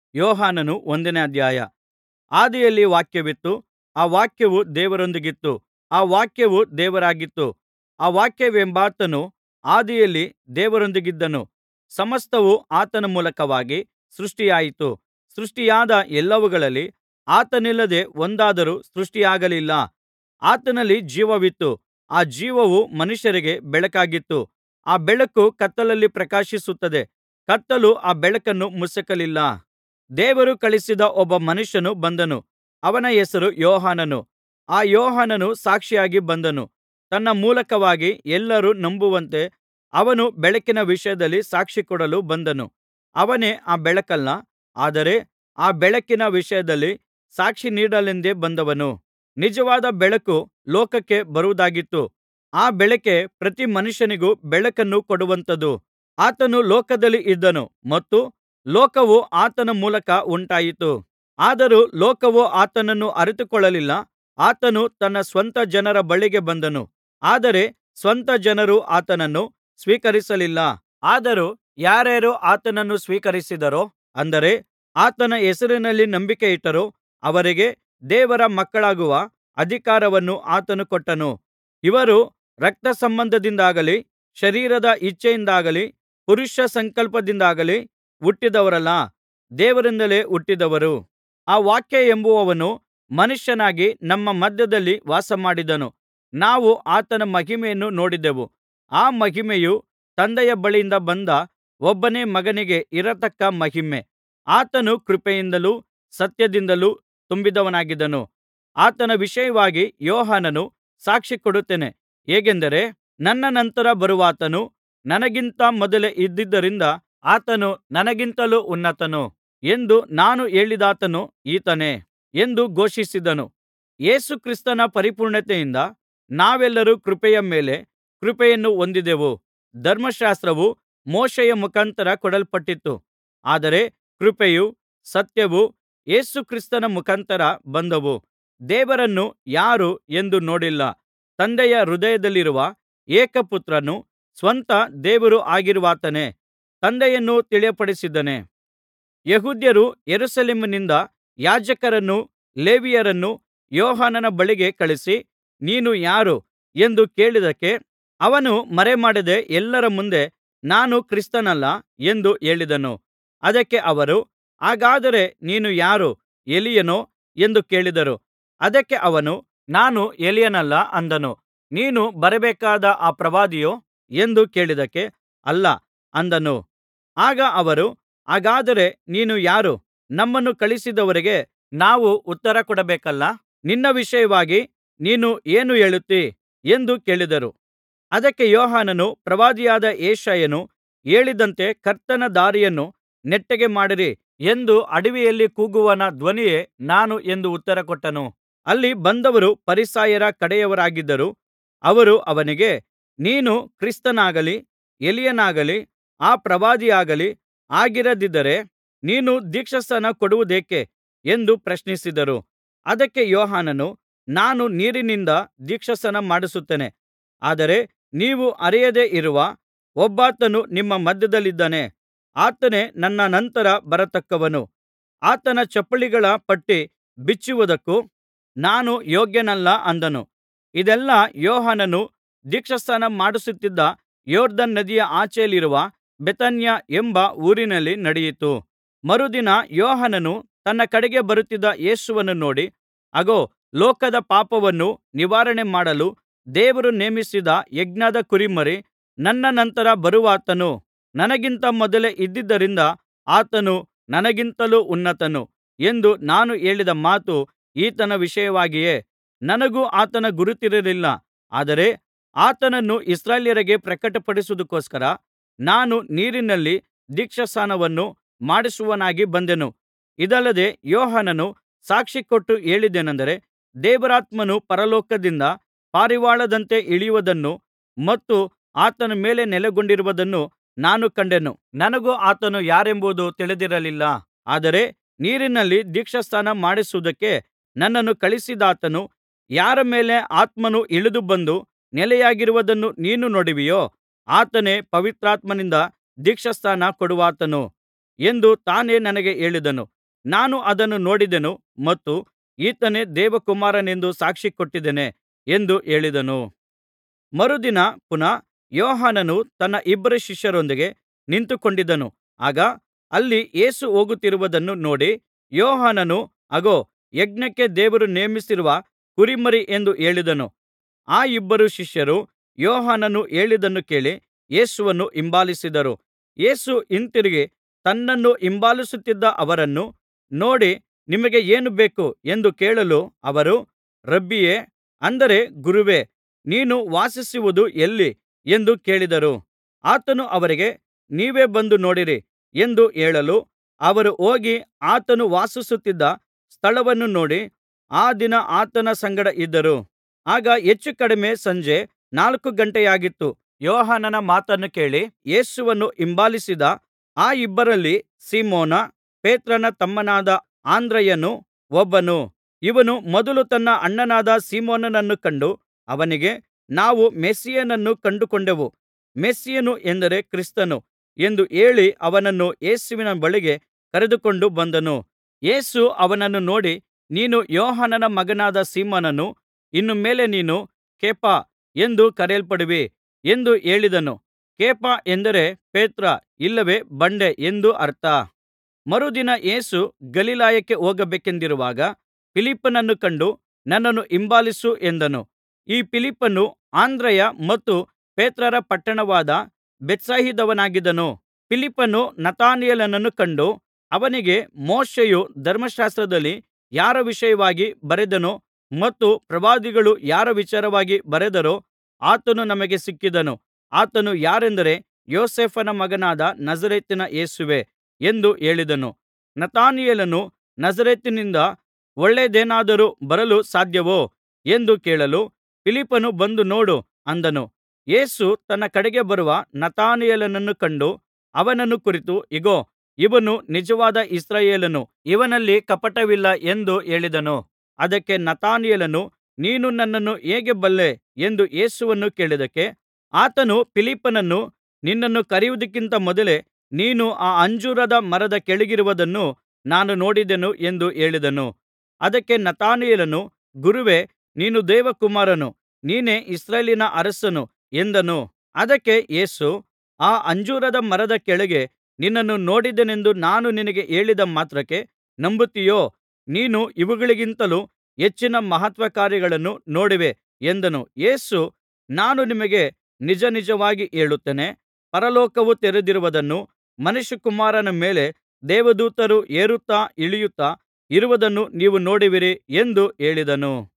ಯೋಹಾನನು ಒಂದನೇ ಅಧ್ಯಾಯ ಆದಿಯಲ್ಲಿ ವಾಕ್ಯವಿತ್ತು ಆ ವಾಕ್ಯವು ದೇವರೊಂದಿಗಿತ್ತು ಆ ವಾಕ್ಯವು ದೇವರಾಗಿತ್ತು ಆ ವಾಕ್ಯವೆಂಬಾತನು ಆದಿಯಲ್ಲಿ ದೇವರೊಂದಿಗಿದ್ದನು ಸಮಸ್ತವು ಆತನ ಮೂಲಕವಾಗಿ ಸೃಷ್ಟಿಯಾಯಿತು ಸೃಷ್ಟಿಯಾದ ಎಲ್ಲವುಗಳಲ್ಲಿ ಆತನಿಲ್ಲದೆ ಒಂದಾದರೂ ಸೃಷ್ಟಿಯಾಗಲಿಲ್ಲ ಆತನಲ್ಲಿ ಜೀವವಿತ್ತು ಆ ಜೀವವು ಮನುಷ್ಯರಿಗೆ ಬೆಳಕಾಗಿತ್ತು ಆ ಬೆಳಕು ಕತ್ತಲಲ್ಲಿ ಪ್ರಕಾಶಿಸುತ್ತದೆ ಕತ್ತಲು ಆ ಬೆಳಕನ್ನು ಮುಸುಕಲಿಲ್ಲ ದೇವರು ಕಳುಹಿಸಿದ ಒಬ್ಬ ಮನುಷ್ಯನು ಬಂದನು ಅವನ ಹೆಸರು ಯೋಹಾನನು ಆ ಯೋಹಾನನು ಸಾಕ್ಷಿಯಾಗಿ ಬಂದನು ತನ್ನ ಮೂಲಕವಾಗಿ ಎಲ್ಲರೂ ನಂಬುವಂತೆ ಅವನು ಬೆಳಕಿನ ವಿಷಯದಲ್ಲಿ ಸಾಕ್ಷಿಕೊಡಲು ಬಂದನು ಅವನೇ ಆ ಬೆಳಕಲ್ಲ ಆದರೆ ಆ ಬೆಳಕಿನ ವಿಷಯದಲ್ಲಿ ಸಾಕ್ಷಿ ನೀಡಲೆಂದೇ ಬಂದವನು ನಿಜವಾದ ಬೆಳಕು ಲೋಕಕ್ಕೆ ಬರುವುದಾಗಿತ್ತು ಆ ಬೆಳಕೇ ಪ್ರತಿ ಮನುಷ್ಯನಿಗೂ ಬೆಳಕನ್ನು ಕೊಡುವಂಥದ್ದು ಆತನು ಲೋಕದಲ್ಲಿ ಇದ್ದನು ಮತ್ತು ಲೋಕವು ಆತನ ಮೂಲಕ ಉಂಟಾಯಿತು ಆದರೂ ಲೋಕವು ಆತನನ್ನು ಅರಿತುಕೊಳ್ಳಲಿಲ್ಲ ಆತನು ತನ್ನ ಸ್ವಂತ ಜನರ ಬಳಿಗೆ ಬಂದನು ಆದರೆ ಸ್ವಂತ ಜನರು ಆತನನ್ನು ಸ್ವೀಕರಿಸಲಿಲ್ಲ ಆದರೂ ಯಾರ್ಯಾರು ಆತನನ್ನು ಸ್ವೀಕರಿಸಿದರೋ ಅಂದರೆ ಆತನ ಹೆಸರಿನಲ್ಲಿ ನಂಬಿಕೆಯಿಟ್ಟರೋ ಅವರಿಗೆ ದೇವರ ಮಕ್ಕಳಾಗುವ ಅಧಿಕಾರವನ್ನು ಆತನು ಕೊಟ್ಟನು ಇವರು ರಕ್ತಸಂಬಂಧದಿಂದಾಗಲಿ ಶರೀರದ ಇಚ್ಛೆಯಿಂದಾಗಲಿ ಪುರುಷ ಸಂಕಲ್ಪದಿಂದಾಗಲಿ ಹುಟ್ಟಿದವರಲ್ಲ ದೇವರಿಂದಲೇ ಹುಟ್ಟಿದವರು ಆ ವಾಕ್ಯ ಎಂಬುವವನು ಮನುಷ್ಯನಾಗಿ ನಮ್ಮ ಮಧ್ಯದಲ್ಲಿ ವಾಸಮಾಡಿದನು ನಾವು ಆತನ ಮಹಿಮೆಯನ್ನು ನೋಡಿದೆವು ಆ ಮಹಿಮೆಯು ತಂದೆಯ ಬಳಿಯಿಂದ ಬಂದ ಒಬ್ಬನೇ ಮಗನಿಗೆ ಇರತಕ್ಕ ಮಹಿಮೆ ಆತನು ಕೃಪೆಯಿಂದಲೂ ಸತ್ಯದಿಂದಲೂ ತುಂಬಿದವನಾಗಿದ್ದನು ಆತನ ವಿಷಯವಾಗಿ ಯೋಹಾನನು ಸಾಕ್ಷಿ ಕೊಡುತ್ತೇನೆ ಹೇಗೆಂದರೆ ನನ್ನ ನಂತರ ಬರುವಾತನು ನನಗಿಂತ ಮೊದಲೇ ಇದ್ದುದರಿಂದ ಆತನು ನನಗಿಂತಲೂ ಉನ್ನತನು ಎಂದು ನಾನು ಹೇಳಿದಾತನು ಈತನೇ ಎಂದು ಘೋಷಿಸಿದನು ಯೇಸು ಕ್ರಿಸ್ತನ ಪರಿಪೂರ್ಣತೆಯಿಂದ ನಾವೆಲ್ಲರೂ ಕೃಪೆಯ ಮೇಲೆ ಕೃಪೆಯನ್ನು ಹೊಂದಿದೆವು ಧರ್ಮಶಾಸ್ತ್ರವು ಮೋಶೆಯ ಮುಖಾಂತರ ಕೊಡಲ್ಪಟ್ಟಿತು ಆದರೆ ಕೃಪೆಯೂ ಸತ್ಯವೂ ಯೇಸು ಕ್ರಿಸ್ತನ ಮುಖಾಂತರ ಬಂದವು ದೇವರನ್ನು ಯಾರೂ ಎಂದೂ ನೋಡಿಲ್ಲ ತಂದೆಯ ಹೃದಯದಲ್ಲಿರುವ ಏಕಪುತ್ರನು ಸ್ವತಃ ದೇವರೂ ಆಗಿರುವಾತನೇ ತಂದೆಯನ್ನು ತಿಳಿಯಪಡಿಸಿದ್ದಾನೆ ಯೆಹೂದ್ಯರು ಯೆರೂಸಲೇಮಿನಿಂದ ಯಾಜಕರನ್ನೂ ಲೇವಿಯರನ್ನೂ ಯೋಹಾನನ ಬಳಿಗೆ ಕಳುಹಿಸಿ ನೀನು ಯಾರು ಎಂದು ಕೇಳಿದ್ದಕ್ಕೆ ಅವನು ಮರೆಮಾಡದೆ ಎಲ್ಲರ ಮುಂದೆ ನಾನು ಕ್ರಿಸ್ತನಲ್ಲ ಎಂದು ಹೇಳಿದನು ಅದಕ್ಕೆ ಅವರು ಹಾಗಾದರೆ ನೀನು ಯಾರು ಎಲೀಯನೋ ಎಂದು ಕೇಳಿದರು ಅದಕ್ಕೆ ಅವನು ನಾನು ಎಲೀಯನಲ್ಲ ಅಂದನು ನೀನು ಬರಬೇಕಾದ ಆ ಪ್ರವಾದಿಯೋ ಎಂದು ಕೇಳಿದ್ದಕ್ಕೆ ಅಲ್ಲ ಅಂದನು ಆಗ ಅವರು ಹಾಗಾದರೆ ನೀನು ಯಾರು ನಮ್ಮನ್ನು ಕಳುಹಿಸಿದವರಿಗೆ ನಾವು ಉತ್ತರ ಕೊಡಬೇಕಲ್ಲಾ ನಿನ್ನ ವಿಷಯವಾಗಿ ನೀನು ಏನು ಹೇಳುತ್ತೀ ಎಂದು ಕೇಳಿದರು ಅದಕ್ಕೆ ಯೋಹಾನನು ಪ್ರವಾದಿಯಾದ ಯೆಶಾಯನು ಹೇಳಿದಂತೆ ಕರ್ತನ ದಾರಿಯನ್ನು ನೆಟ್ಟಗೆ ಮಾಡಿರಿ ಎಂದು ಅಡವಿಯಲ್ಲಿ ಕೂಗುವವನ ಧ್ವನಿಯೇ ನಾನು ಎಂದು ಉತ್ತರಕೊಟ್ಟನು ಅಲ್ಲಿ ಬಂದವರು ಫರಿಸಾಯರ ಕಡೆಯವರಾಗಿದ್ದರು ಅವರು ಅವನಿಗೆ ನೀನು ಕ್ರಿಸ್ತನಾಗಲಿ ಎಲೀಯನಾಗಲಿ ಆ ಪ್ರವಾದಿಯಾಗಲಿ ಆಗಿರದಿದ್ದರೆ ನೀನು ದೀಕ್ಷಾಸ್ನಾನ ಕೊಡುವುದೇಕೆ ಎಂದು ಪ್ರಶ್ನಿಸಿದರು ಅದಕ್ಕೆ ಯೋಹಾನನು ನಾನು ನೀರಿನಿಂದ ದೀಕ್ಷಾಸ್ನಾನ ಮಾಡಿಸುತ್ತೇನೆ ಆದರೆ ನೀವು ಅರಿಯದೆ ಇರುವ ಒಬ್ಬಾತನು ನಿಮ್ಮ ಮಧ್ಯದಲ್ಲಿದ್ದಾನೆ ಆತನೇ ನನ್ನ ನಂತರ ಬರತಕ್ಕವನು ಆತನ ಚಪ್ಪಲಿಗಳ ಪಟ್ಟಿ ಬಿಚ್ಚುವುದಕ್ಕೂ ನಾನು ಯೋಗ್ಯನಲ್ಲ ಅಂದನು ಇದೆಲ್ಲಾ ಯೋಹಾನನು ದೀಕ್ಷಾಸ್ನಾನ ಮಾಡಿಸುತ್ತಿದ್ದ ಯೊರ್ದನ್ ನದಿಯ ಆಚೆಯಲ್ಲಿರುವ ಬೇಥಾನ್ಯ ಎಂಬ ಊರಿನಲ್ಲಿ ನಡೆಯಿತು ಮರುದಿನ ಯೋಹಾನನು ತನ್ನ ಕಡೆಗೆ ಬರುತ್ತಿದ್ದ ಯೇಸುವನ್ನು ನೋಡಿ ಅಗೋ ಲೋಕದ ಪಾಪವನ್ನು ನಿವಾರಣೆ ಮಾಡಲು ದೇವರು ನೇಮಿಸಿದ ಯಜ್ಞದ ಕುರಿಮರಿ ನನ್ನ ನಂತರ ಬರುವಾತನು ನನಗಿಂತ ಮೊದಲೇ ಇದ್ದುದರಿಂದ ಆತನು ನನಗಿಂತಲೂ ಉನ್ನತನು ಎಂದು ನಾನು ಹೇಳಿದ ಮಾತು ಈತನ ವಿಷಯವಾಗಿಯೇ ನನಗೂ ಆತನ ಗುರುತಿರಲಿಲ್ಲ ಆದರೆ ಆತನನ್ನು ಇಸ್ರಾಯೇಲ್ಯರಿಗೆ ಪ್ರಕಟಪಡಿಸುವುದಕ್ಕೋಸ್ಕರ ನಾನು ನೀರಿನಲ್ಲಿ ದೀಕ್ಷಾಸ್ನಾನವನ್ನು ಮಾಡಿಸುವವನಾಗಿ ಬಂದೆನು ಇದಲ್ಲದೆ ಯೋಹಾನನು ಸಾಕ್ಷಿಕೊಟ್ಟು ಹೇಳಿದ್ದೇನೆಂದರೆ ದೇವರಾತ್ಮನು ಪರಲೋಕದಿಂದ ಪಾರಿವಾಳದಂತೆ ಇಳಿಯುವುದನ್ನು ಮತ್ತು ಆತನ ಮೇಲೆ ನೆಲೆಗೊಂಡಿರುವುದನ್ನು ನಾನು ಕಂಡೆನು ನನಗೂ ಆತನು ಯಾರೆಂಬುದು ತಿಳಿದಿರಲಿಲ್ಲ ಆದರೆ ನೀರಿನಲ್ಲಿ ದೀಕ್ಷಾಸ್ನಾನ ಮಾಡಿಸುವುದಕ್ಕೆ ನನ್ನನ್ನು ಕಳುಹಿಸಿದಾತನು ಯಾರ ಮೇಲೆ ಆತ್ಮನು ಇಳಿದು ಬಂದು ನೆಲೆಯಾಗಿರುವುದನ್ನು ನೀನು ನೋಡುವಿಯೋ ಆತನೇ ಪವಿತ್ರಾತ್ಮನಿಂದ ದೀಕ್ಷಾಸ್ನಾನ ಕೊಡುವಾತನು ಎಂದು ತಾನೇ ನನಗೆ ಹೇಳಿದನು ನಾನು ಅದನ್ನು ನೋಡಿದೆನು ಮತ್ತು ಈತನೇ ದೇವಕುಮಾರನೆಂದು ಸಾಕ್ಷಿಕೊಟ್ಟಿದ್ದೇನೆ ಎಂದು ಹೇಳಿದನು ಮರುದಿನ ಪುನಃ ಯೋಹಾನನು ತನ್ನ ಇಬ್ಬರು ಶಿಷ್ಯರೊಂದಿಗೆ ನಿಂತುಕೊಂಡಿದ್ದನು ಆಗ ಅಲ್ಲಿ ಯೇಸು ಹೋಗುತ್ತಿರುವುದನ್ನು ನೋಡಿ ಯೋಹಾನನು ಅಗೋ ಯಜ್ಞಕ್ಕೆ ದೇವರು ನೇಮಿಸಿರುವ ಕುರಿಮರಿ ಎಂದು ಹೇಳಿದನು ಆ ಇಬ್ಬರು ಶಿಷ್ಯರು ಯೋಹಾನನು ಹೇಳಿದ್ದನ್ನು ಕೇಳಿ ಯೇಸುವನ್ನು ಹಿಂಬಾಲಿಸಿದರು ಯೇಸು ಹಿಂತಿರುಗಿ ತನ್ನನ್ನು ಹಿಂಬಾಲಿಸುತ್ತಿದ್ದ ಅವರನ್ನು ನೋಡಿ ನಿಮಗೆ ಏನು ಬೇಕು ಎಂದು ಕೇಳಲು ಅವರು ರಬ್ಬಿಯೇ ಅಂದರೆ ಗುರುವೇ ನೀನು ವಾಸಿಸುವುದು ಎಲ್ಲಿ ಎಂದು ಕೇಳಿದರು ಆತನು ಅವರಿಗೆ ನೀವೇ ಬಂದು ನೋಡಿರಿ ಎಂದು ಹೇಳಲು ಅವರು ಹೋಗಿ ಆತನು ವಾಸಿಸುತ್ತಿದ್ದ ಸ್ಥಳವನ್ನು ನೋಡಿ ಆ ದಿನ ಆತನ ಸಂಗಡ ಇದ್ದರು ಆಗ ಹೆಚ್ಚು ಕಡಿಮೆ ಸಂಜೆ ನಾಲ್ಕು ಗಂಟೆಯಾಗಿತ್ತು ಯೋಹಾನನ ಮಾತನ್ನು ಕೇಳಿ ಯೇಸುವನ್ನು ಹಿಂಬಾಲಿಸಿದ ಆ ಇಬ್ಬರಲ್ಲಿ ಸೀಮೋನ ಪೇತ್ರನ ತಮ್ಮನಾದ ಅಂದ್ರೆಯನು ಒಬ್ಬನು ಇವನು ಮೊದಲು ತನ್ನ ಅಣ್ಣನಾದ ಸೀಮೋನನನ್ನು ಕಂಡು ಅವನಿಗೆ ನಾವು ಮೆಸ್ಸೀಯನನ್ನು ಕಂಡುಕೊಂಡೆವು ಮೆಸ್ಸೀಯನು ಎಂದರೆ ಕ್ರಿಸ್ತನು ಎಂದು ಹೇಳಿ ಅವನನ್ನು ಯೇಸುವಿನ ಬಳಿಗೆ ಕರೆದುಕೊಂಡು ಬಂದನು ಯೇಸು ಅವನನ್ನು ನೋಡಿ ನೀನು ಯೋಹಾನನ ಮಗನಾದ ಸೀಮೋನನು ಇನ್ನು ಮೇಲೆ ನೀನು ಕೇಫ ಎಂದು ಕರೆಯಲ್ಪಡುವಿ ಎಂದು ಹೇಳಿದನು ಕೇಫ ಎಂದರೆ ಪೇತ್ರ ಇಲ್ಲವೇ ಬಂಡೆ ಎಂದು ಅರ್ಥ ಮರುದಿನ ಯೇಸು ಗಲಿಲಾಯಕ್ಕೆ ಹೋಗಬೇಕೆಂದಿರುವಾಗ ಫಿಲಿಪ್ಪನನ್ನು ಕಂಡು ನನ್ನನ್ನು ಹಿಂಬಾಲಿಸು ಎಂದನು ಈ ಫಿಲಿಪ್ಪನು ಅಂದ್ರೆಯ ಮತ್ತು ಪೇತ್ರರ ಪಟ್ಟಣವಾದ ಬೇತ್ಸಾಯಿದದವನಾಗಿದ್ದನು ಫಿಲಿಪ್ಪನು ನತಾನಯೇಲನನ್ನು ಕಂಡು ಅವನಿಗೆ ಮೋಶೆಯು ಧರ್ಮಶಾಸ್ತ್ರದಲ್ಲಿ ಯಾರ ವಿಷಯವಾಗಿ ಬರೆದನೋ ಮತ್ತು ಪ್ರವಾದಿಗಳು ಯಾರ ವಿಚಾರವಾಗಿ ಬರೆದರೋ ಆತನು ನಮಗೆ ಸಿಕ್ಕಿದನು ಆತನು ಯಾರೆಂದರೆ ಯೋಸೇಫನ ಮಗನಾದ ನಜರೇತಿನ ಯೇಸುವೇ ಎಂದು ಹೇಳಿದನು ನತಾನಯೇಲನು ನಜರೇತಿನಿಂದ ಒಳ್ಳೆಯದೇನಾದರೂ ಬರಲು ಸಾಧ್ಯವೋ ಎಂದು ಕೇಳಲು ಫಿಲಿಪ್ಪನು ಬಂದು ನೋಡು ಅಂದನು ಯೇಸು ತನ್ನ ಕಡೆಗೆ ಬರುವ ನತಾನಯೇಲನನ್ನು ಕಂಡು ಅವನನ್ನು ಕುರಿತು ಇಗೋ ಇವನು ನಿಜವಾದ ಇಸ್ರಾಯೇಲನು ಇವನಲ್ಲಿ ಕಪಟವಿಲ್ಲ ಎಂದು ಹೇಳಿದನು ಅದಕ್ಕೆ ನತಾನಯೇಲನು ನೀನು ನನ್ನನ್ನು ಹೇಗೆ ಬಲ್ಲೆ ಎಂದು ಯೇಸುವನ್ನು ಕೇಳಿದ್ದಕ್ಕೆ ಆತನು ಫಿಲಿಪ್ಪನನ್ನು ನಿನ್ನನ್ನು ಕರೆಯುವುದಕ್ಕಿಂತ ಮೊದಲೇ ನೀನು ಆ ಅಂಜೂರದ ಮರದ ಕೆಳಗಿರುವುದನ್ನು ನಾನು ನೋಡಿದೆನು ಎಂದು ಹೇಳಿದನು ಅದಕ್ಕೆ ನತಾನಯೇಲನು ಗುರುವೇ ನೀನು ದೇವಕುಮಾರನು ನೀನೇ ಇಸ್ರಾಯೇಲಿನ ಅರಸನು ಎಂದನು ಅದಕ್ಕೆ ಯೇಸು ಆ ಅಂಜೂರದ ಮರದ ಕೆಳಗೆ ನಿನ್ನನ್ನು ನೋಡಿದೆನೆಂದು ನಾನು ನಿನಗೆ ಹೇಳಿದ ಮಾತ್ರಕ್ಕೆ ನಂಬುತ್ತೀಯೋ ನೀನು ಇವುಗಳಿಗಿಂತಲೂ ಹೆಚ್ಚಿನ ಮಹತ್ಕಾರ್ಯಗಳನ್ನು ನೋಡುವೆ ಎಂದನು ಯೇಸು ನಾನು ನಿಮಗೆ ನಿಜನಿಜವಾಗಿ ಹೇಳುತ್ತೇನೆ ಪರಲೋಕವು ತೆರೆದಿರುವುದನ್ನೂ ಮನುಷ್ಯಕುಮಾರನ ಮೇಲೆ ದೇವದೂತರು ಏರುತ್ತಾ ಇಳಿಯುತ್ತಾ ಇರುವುದನ್ನೂ ನೀವು ನೋಡುವಿರಿ ಎಂದು ಹೇಳಿದನು